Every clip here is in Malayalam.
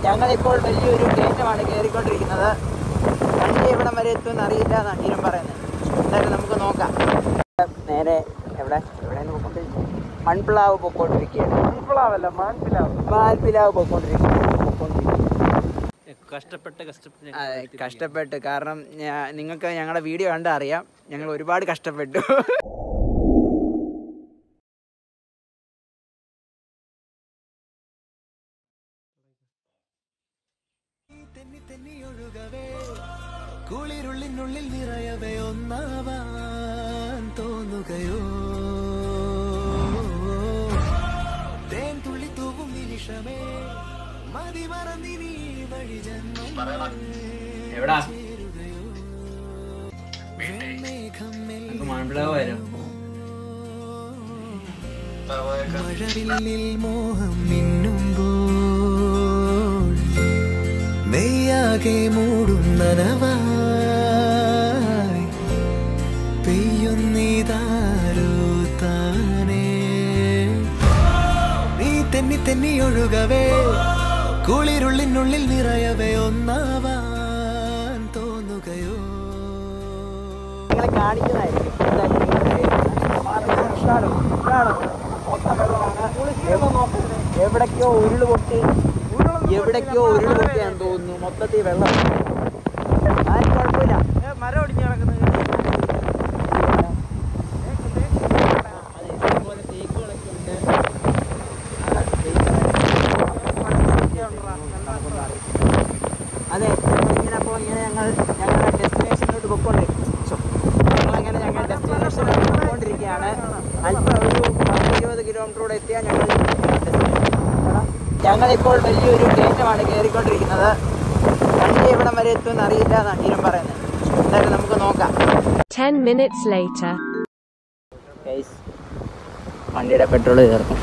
ഞങ്ങളിപ്പോൾ വലിയൊരു കയറ്റമാണ് കയറിക്കൊണ്ടിരിക്കുന്നത് വണ്ടി എവിടം വരെ എത്തുമെന്ന് അറിയില്ല എന്നാണ് ടീരം പറയുന്നത് എന്തായാലും നമുക്ക് നോക്കാം നേരെ എവിടെ എവിടെ പോയിക്കൊണ്ടിരിക്കും മൺപിളാവ് പൊക്കോണ്ടിരിക്കുകയാണ് മൺപിളാവല്ല മാൻപിലാവ് മാൽപ്പിലാവ് പൊക്കോണ്ടിരിക്കുകയാണ് പൊക്കോണ്ടിരിക്കുകയാണ് കഷ്ടപ്പെട്ട് കഷ്ടപ്പെട്ട് അതെ കഷ്ടപ്പെട്ട് കാരണം ഞാ- നിങ്ങൾക്ക് ഞങ്ങളുടെ വീഡിയോ കണ്ടാൽ അറിയാം ഞങ്ങൾ ഒരുപാട് കഷ്ടപ്പെട്ടു തെന്നി തെന്നിയൊഴുകവേ കുളിരുള്ളിനുള്ളിൽ നിറയവേ ഒന്നാവാൻ തോന്നുകയോ തേൻ തുള്ളി തൂവും നിമിഷമേ മതി മറന്നിനി വഴി ജന്മം എവിടാ മേഘം മൺപിളാവ് വരും മഴവില്ലിൽ മോഹം മിന്നുമ്പോൾ നെയ്യാകെ മൂടും നനവായി പെയ്യുന്നിതാരോ താനേ നീ തെന്നി തെന്നി ഒഴുകവേ കുളിരുള്ളിനുള്ളിൽ നിറയവേ ഒന്നാവാൻ തോന്നുകയോ നിങ്ങളെ കാണിക്കുന്നതായിരിക്കും എന്തായാലും നിങ്ങളെ ഇഷ്ടാണ്, ഇഷ്ടാണ്. മൊത്തം വെള്ളമാണ്. എവിടേക്കോ ഉരുള് പൊട്ടി എവിടേക്കോ ഉരുള് പൊട്ടിയാന്ന് തോന്നുന്നു മൊത്തത്തിൽ വെള്ളം ആരും കുഴപ്പമില്ല മരം ഒടിഞ്ഞു കിടക്കുന്നത് അതെ, ഇതുപോലെ തേക്കുകളൊക്കെ ഉണ്ട്. അതെ ഇങ്ങനെ അപ്പോൾ ഇങ്ങനെ ഞങ്ങൾ ഞങ്ങളുടെ ഡെസ്റ്റിനേഷനിലോട്ട് പൊക്കോണ്ടിരിക്കും ഞങ്ങളങ്ങനെ ഞങ്ങൾ ഡെസ്റ്റിനേഷനിലോട്ട് പൊക്കോണ്ടിരിക്കുകയാണ് അല്പം ഒരു പത്ത് ഇരുപത് കിലോമീറ്ററോടെ എത്തിയാൽ ഞങ്ങൾ ഞങ്ങളിപ്പോൾ വലിയൊരു കയറ്റമാണ് കയറിക്കൊണ്ടിരിക്കുന്നത് വണ്ടി എവിടം വരെ എത്തുമെന്ന് അറിയില്ല എന്നാണ് ടീരം പറയുന്നത് എന്തായാലും നമുക്ക് നോക്കാം 10 minutes later. ഗൈസ് വണ്ടിയുടെ പെട്രോൾ തീർന്നു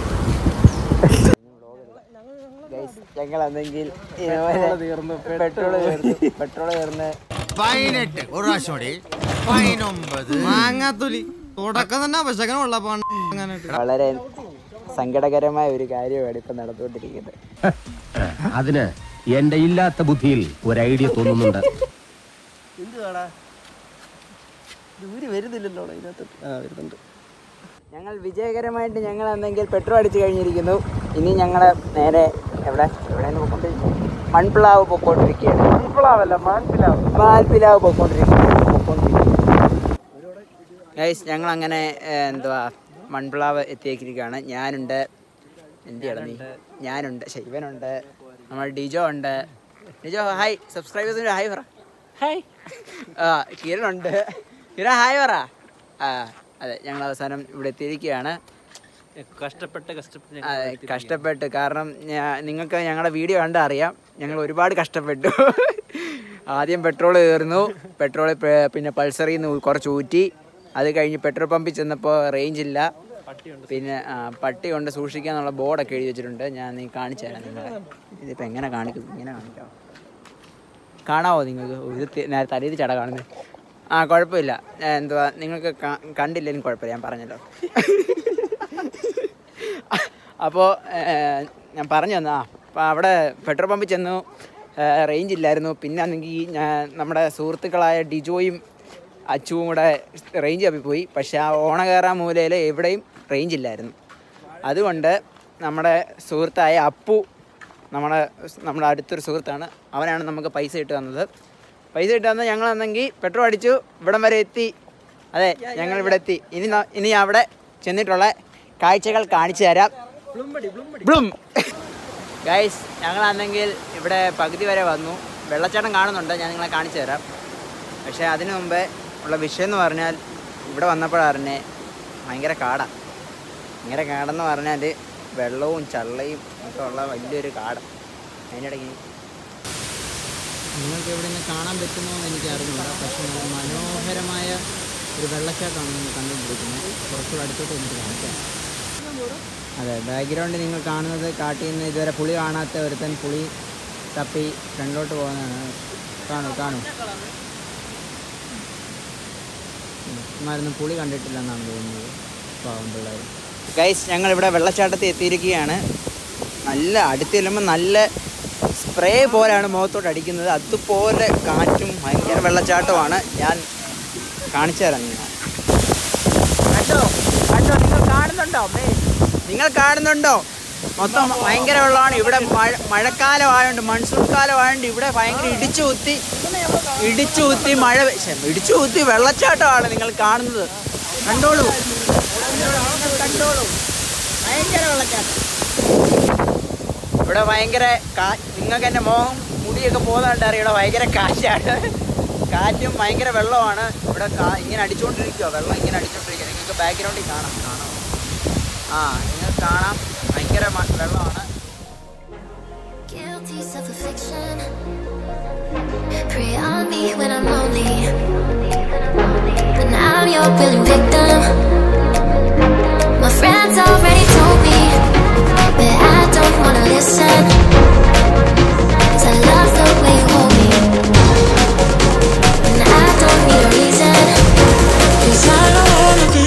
ഗൈസ് ഞങ്ങൾ എന്തെങ്കിൽ പെട്രോൾ തീർന്നു പെട്രോൾ തീർന്ന് പതിനെട്ട് ഒരു പ്രാവശ്യം കൂടി പതിനൊമ്പത് മാങ്ങാത്തൊലി തുടക്കം തന്നെ അപശകനമുള്ള വളരെ സങ്കടകരമായ ഒരു കാര്യമാണ് ഇപ്പൊ നടന്നുകൊണ്ടിരിക്കുന്നത് അതിന് എന്റെ ഇല്ലാത്ത ബുദ്ധിയിൽ ഒരു ഐഡിയ തോന്നുന്നുണ്ട് എന്തുവാടാ ദൂരി വരുന്നില്ലല്ലോ ഇതിനകത്ത് ആ വരുന്നുണ്ട് ഞങ്ങൾ വിജയകരമായിട്ട് ഞങ്ങൾ എന്തെങ്കിൽ പെട്രോൾ അടിച്ചു കഴിഞ്ഞിരിക്കുന്നു ഇനി ഞങ്ങൾ നേരെ എവിടെ എവിടെ പൊക്കോണ്ടിരിക്കും മൺപിളാവ് പൊക്കോണ്ടിരിക്കുകയാണ് മൺപിളാവല്ല മാൻപിലാവ് മാൽപ്പിലാവ് പൊക്കോണ്ടിരിക്കുകയാണ് ഗൈസ് ഞങ്ങൾ അങ്ങനെ എന്തുവാ മൺപിളാവ് എത്തിയേക്കിരിക്കുകയാണ് ഞാനുണ്ട് എന്തിയാണ് നീ ഞാനുണ്ട് ശൈവനുണ്ട് നമ്മൾ ഡിജോ ഉണ്ട് ഡിജോ ഹായ് സബ്സ്ക്രൈബേഴ്സിന് ഹായ് പറ ഹായ് ആ കിരണുണ്ട് കിരൺ ഹായ് പറ ആ അതെ ഞങ്ങൾ അവസാനം ഇവിടെ എത്തിയിരിക്കുകയാണ് കഷ്ടപ്പെട്ട് കഷ്ടപ്പെട്ട് അതെ കഷ്ടപ്പെട്ട് കാരണം ഞാ- നിങ്ങൾക്ക് ഞങ്ങളുടെ വീഡിയോ കണ്ടാൽ അറിയാം ഞങ്ങൾ ഒരുപാട് കഷ്ടപ്പെട്ടു ആദ്യം പെട്രോൾ കയറുന്നു പെട്രോൾ പിന്നെ പൾസറിൽ നിന്ന് കുറച്ച് ഊറ്റി അത് കഴിഞ്ഞ് പെട്രോൾ പമ്പിൽ ചെന്നപ്പോൾ റേഞ്ച് ഇല്ല പിന്നെ ആ, പട്ടി കൊണ്ട് സൂക്ഷിക്കാന്നുള്ള ബോർഡൊക്കെ എഴുതി വെച്ചിട്ടുണ്ട് ഞാൻ നീ കാണിച്ചു തരാം നിങ്ങളെ ഇതിപ്പോൾ എങ്ങനെ കാണിക്കും ഇങ്ങനെ കാണിക്കാമോ കാണാവോ നിങ്ങൾക്ക് ഓ, ഇത് തി- നേരെ തലയിൽ ചട കാണുന്നത് ആ കുഴപ്പമില്ല ഏ, എന്തുവാ നിങ്ങൾക്ക് ക- കണ്ടില്ലെങ്കിലും കുഴപ്പമില്ല ഞാൻ പറഞ്ഞല്ലോ അപ്പോൾ ഞാൻ പറഞ്ഞു തന്നാ അപ്പോൾ അവിടെ പെട്രോൾ പമ്പിൽ ചെന്നു റേഞ്ച് ഇല്ലായിരുന്നു പിന്നെ ആണെങ്കിൽ ഞാൻ നമ്മുടെ സുഹൃത്തുക്കളായ ഡിജോയും അച്ചുവും കൂടെ റേഞ്ച് തപ്പിപ്പോയി പക്ഷേ ആ ഓണ കയറാൻ മൂലയിൽ എവിടെയും റേഞ്ച് ഇല്ലായിരുന്നു അതുകൊണ്ട് നമ്മുടെ സുഹൃത്തായ അപ്പു നമ്മുടെ നമ്മുടെ അടുത്തൊരു സുഹൃത്താണ് അവനാണ് നമുക്ക് പൈസ ഇട്ട് തന്നത് പൈസ ഇട്ട് തന്നത് ഞങ്ങൾ അന്നെങ്കിൽ പെട്രോൾ അടിച്ചു ഇവിടം വരെ എത്തി അതെ ഞങ്ങൾ ഇവിടെ എത്തി ഇനി ന- ഇനി അവിടെ ചെന്നിട്ടുള്ള കാഴ്ചകൾ കാണിച്ചു തരാം ബ്ലും ഗൈസ് ഞങ്ങളാണെങ്കിൽ ഇവിടെ പകുതി വരെ വന്നു വെള്ളച്ചാട്ടം കാണുന്നുണ്ട് ഞാൻ നിങ്ങളെ കാണിച്ചു തരാം പക്ഷേ അതിനു മുമ്പേ ഉള്ള വിഷയം എന്ന് പറഞ്ഞാൽ ഇവിടെ വന്നപ്പോഴറിഞ്ഞേ ഭയങ്കര കാടാണ് ഭയങ്കര കാടെന്ന് പറഞ്ഞാൽ വെള്ളവും ചള്ളയും ഒക്കെ ഉള്ള വലിയൊരു കാട് അതിനിടയ്ക്ക് നിങ്ങൾക്ക് ഇവിടെ നിന്ന് കാണാൻ പറ്റുമോ എന്ന് എനിക്ക് അറിഞ്ഞില്ല പക്ഷേ നല്ല മനോഹരമായ ഒരു വെള്ളച്ചാട്ടമാണ് നിങ്ങൾ കണ്ടുകൊണ്ടിരിക്കുന്നത് കുറച്ചുകൂടെ അടുത്തോട്ട് എനിക്ക് കാണിക്കാം അതെ ബാക്ക്ഗ്രൗണ്ട് നിങ്ങൾ കാണുന്നത് കാട്ടിൽ നിന്ന് ഇതുവരെ പുളി കാണാത്ത ഒരുത്തൻ പുളി തപ്പി ഫ്രണ്ടിലോട്ട് പോകുന്നതാണ് കാണൂ കാണൂ ഇമാരൊന്നും പുളി കണ്ടിട്ടില്ല എന്നാണ് തോന്നുന്നത് പാവം പിള്ളേർ ഗൈസ് ഞങ്ങൾ ഇവിടെ വെള്ളച്ചാട്ടത്തിൽ എത്തിയിരിക്കുകയാണ് നല്ല അടുത്ത് ചെല്ലുമ്പോൾ നല്ല സ്പ്രേ പോലെയാണ് മുഖത്തോട്ട് അടിക്കുന്നത് അതുപോലെ കാറ്റും ഭയങ്കര വെള്ളച്ചാട്ടമാണ് ഞാൻ കാണിച്ചു തരാം നിങ്ങൾ കണ്ടോ കണ്ടോ നിങ്ങൾ കാണുന്നുണ്ടോ ദേ, നിങ്ങൾ കാണുന്നുണ്ടോ മൊത്തം ഭയങ്കര വെള്ളമാണ് ഇവിടെ മഴ മഴക്കാലമായോണ്ട് മൺസൂൺ കാലമായോണ്ട് ഇവിടെ ഭയങ്കര ഇടിച്ചു കുത്തി ഇടിച്ചു കുത്തി മഴ പെ- ശ്ശെ, ഇടിച്ചു കുത്തി വെള്ളച്ചാട്ടമാണ് നിങ്ങൾ കാണുന്നത് കണ്ടോളൂ കണ്ടോളൂ ഭയങ്കര വെള്ളച്ചാട്ടം ഇവിടെ ഭയങ്കര കാ നിങ്ങൾക്ക് എൻ്റെ മോഹം മുടിയൊക്കെ പോകുന്നതായിട്ട് അറിയാം ഇവിടെ ഭയങ്കര കാറ്റാണ് കാറ്റും ഭയങ്കര വെള്ളമാണ് ഇവിടെ കാ- ഇങ്ങനെ അടിച്ചുകൊണ്ടിരിക്കുക വെള്ളം ഇങ്ങനെ അടിച്ചുകൊണ്ടിരിക്കുക നിങ്ങൾക്ക് ബാക്ക്ഗ്രൗണ്ടിൽ കാണാം കാണാം ആ നിങ്ങൾക്ക് കാണാം ഭയങ്കര മ- വെള്ളമാണ് Guilty self-affliction. Prey on me when I'm lonely. But now you're willing victim. My friends already told me, but I don't wanna listen. 'Cause I love the way you hold me. And I don't need a reason. 'Cause I don't wanna be.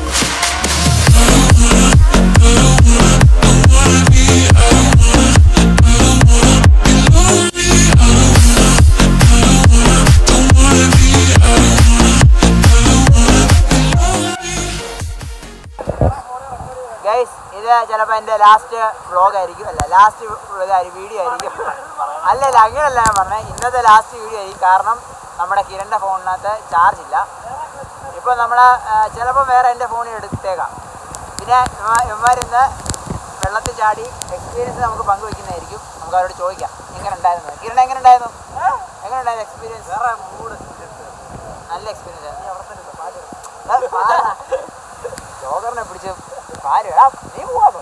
Guys ഇത് ചിലപ്പോൾ എൻ്റെ ലാസ്റ്റ് വ്ളോഗ് ആയിരിക്കും അല്ല ലാസ്റ്റ് വീഡിയോ ആയിരിക്കും അല്ലല്ല അങ്ങനെയല്ല ഞാൻ പറഞ്ഞത് ഇന്നത്തെ ലാസ്റ്റ് വീഡിയോ ആയിരിക്കും കാരണം നമ്മുടെ കിരണിൻ്റെ ഫോണിനകത്ത് ചാർജ് ഇല്ല ഇപ്പോൾ നമ്മൾ ചിലപ്പോൾ വേറെ എൻ്റെ ഫോണിൽ എടുത്തേക്കാം പിന്നെ ഇവന്മാരിന്ന് വെള്ളത്തിൽ ചാടി എക്സ്പീരിയൻസ് നമുക്ക് പങ്കുവെക്കുന്നതായിരിക്കും നമുക്ക് അവരോട് ചോദിക്കാം എങ്ങനെ ഉണ്ടായിരുന്നു കിരൺ എങ്ങനെ ഉണ്ടായിരുന്നു എങ്ങനെ ഉണ്ടായിരുന്നു എക്സ്പീരിയൻസ് വേറെ മൂഡ് നല്ല എക്സ്പീരിയൻസ് ജോഗറിനെ പിടിച്ച് കാര്യം എടാ നീ പോവാമോ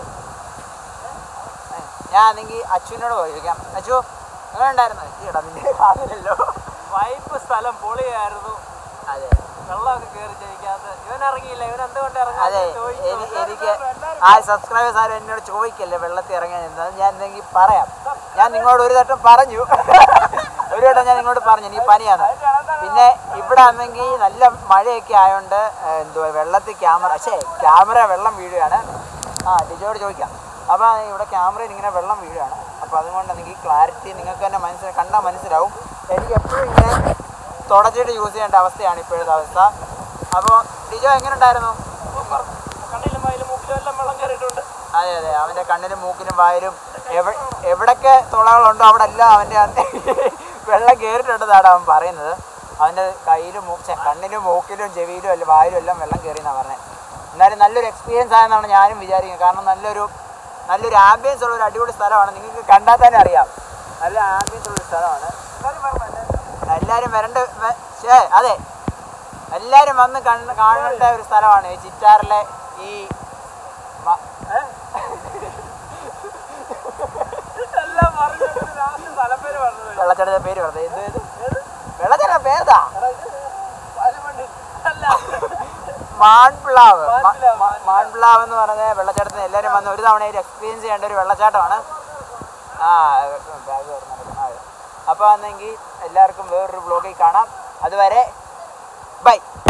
ഞാൻ ആണെങ്കിൽ അച്ഛനോട് ചോദിക്കാം അച്ചു എങ്ങനെ ഉണ്ടായിരുന്നു എടാ നിന്റെ കാലിലല്ലോ വൈപ്പ് സ്ഥലം പൊളിയായിരുന്നു അതെ വെള്ളമൊക്കെ കയറി ജയിക്കാത്ത ഇവൻ ഇറങ്ങിയില്ല ഇവൻ എന്തുകൊണ്ട് അതെ ഇറങ്ങി എനി- എനിക്ക് ആ സബ്സ്ക്രൈബേഴ്സ് ആരും എന്നോട് ചോദിക്കല്ലേ വെള്ളത്തിൽ ഇറങ്ങാൻ എന്താ ഞാൻ എന്തെങ്കിലും പറയാം ഞാൻ നിങ്ങളോട് ഒരു വട്ടം പറഞ്ഞു ഒരു വട്ടം ഞാൻ നിങ്ങളോട് പറഞ്ഞു നീ പനിയാണ് പിന്നെ ഇവിടെ ആണെങ്കിൽ നല്ല മഴയൊക്കെ ആയതുകൊണ്ട് എന്തുവാ വെള്ളത്തിൽ ക്യാമറ പക്ഷേ ക്യാമറ വെള്ളം വീഴുകയാണ് ആ ഡിജോട് ചോദിക്കാം അപ്പോൾ ഇവിടെ ക്യാമറയിൽ ഇങ്ങനെ വെള്ളം വീഴുകയാണ് അപ്പോൾ അതുകൊണ്ട് എനിക്ക് ക്ലാരിറ്റി നിങ്ങൾക്ക് തന്നെ മനസ്സിൽ കണ്ടാൽ മനസ്സിലാവും എനിക്ക് എപ്പോഴും ഇങ്ങനെ തുടച്ചിട്ട് യൂസ് ചെയ്യേണ്ട അവസ്ഥയാണ് ഇപ്പോഴത്തെ അവസ്ഥ അപ്പോൾ ഡിജോ എങ്ങനെ ഉണ്ടായിരുന്നു കണ്ണിലും വായിലും മൂക്കിലും എല്ലാം വെള്ളം കയറിയിട്ടുണ്ട് അതെ അതെ അവൻ്റെ കണ്ണിലും മൂക്കിലും വായിലും എവ എവിടൊക്കെ തുളകളുണ്ടോ അവിടെ എല്ലാം അവൻ്റെ അകത്ത് വെള്ളം കയറിയിട്ടുണ്ടെന്നാണ് അവൻ പറയുന്നത് അവൻ്റെ കയ്യിലും മൂ ഛെ, കണ്ണിലും മൂക്കിലും ചെവിയിലും എല്ലാം വായിലും എല്ലാം വെള്ളം കയറി എന്നാണ് പറഞ്ഞത് എന്നാലും നല്ലൊരു എക്സ്പീരിയൻസ് ആയെന്നാണ് ഞാനും വിചാരിക്കുന്നത് കാരണം നല്ലൊരു നല്ലൊരു ആംബിയൻസ് ഉള്ള ഒരു അടിപൊളി സ്ഥലമാണ് നിങ്ങൾക്ക് കണ്ടാൽ തന്നെ അറിയാം നല്ല ആംബിയൻസ് ഉള്ള ഒരു സ്ഥലമാണ് എല്ലാവരും വരണ്ട വ- ഛേ അതെ എല്ലാവരും വന്ന് കണ്ണ് കാണേണ്ട ഒരു സ്ഥലമാണ് ഈ ചിറ്റാറിലെ ഈ മ- ഏ? എല്ലാം പറഞ്ഞു ലാസ്റ്റ് സ്ഥലം പേര് പറഞ്ഞത് വെള്ളച്ചാട്ടത്തിന്റെ പേര് പറഞ്ഞത് എന്ത് ഇത്? വെള്ളച്ചാട്ട പേരുതാ മാൺപിളാവ് മ- മ- മാൺപിളാവ് എന്ന് പറഞ്ഞ വെള്ളച്ചാട്ടത്തിന് എല്ലാവരും വന്ന് ഒരു തവണ എക്സ്പീരിയൻസ് ചെയ്യേണ്ട ഒരു വെള്ളച്ചാട്ടമാണ് ആ ബാഗ് അപ്പോൾ ആണെങ്കിൽ എല്ലാവർക്കും വേറൊരു ബ്ലോഗിൽ കാണാം അതുവരെ ബൈ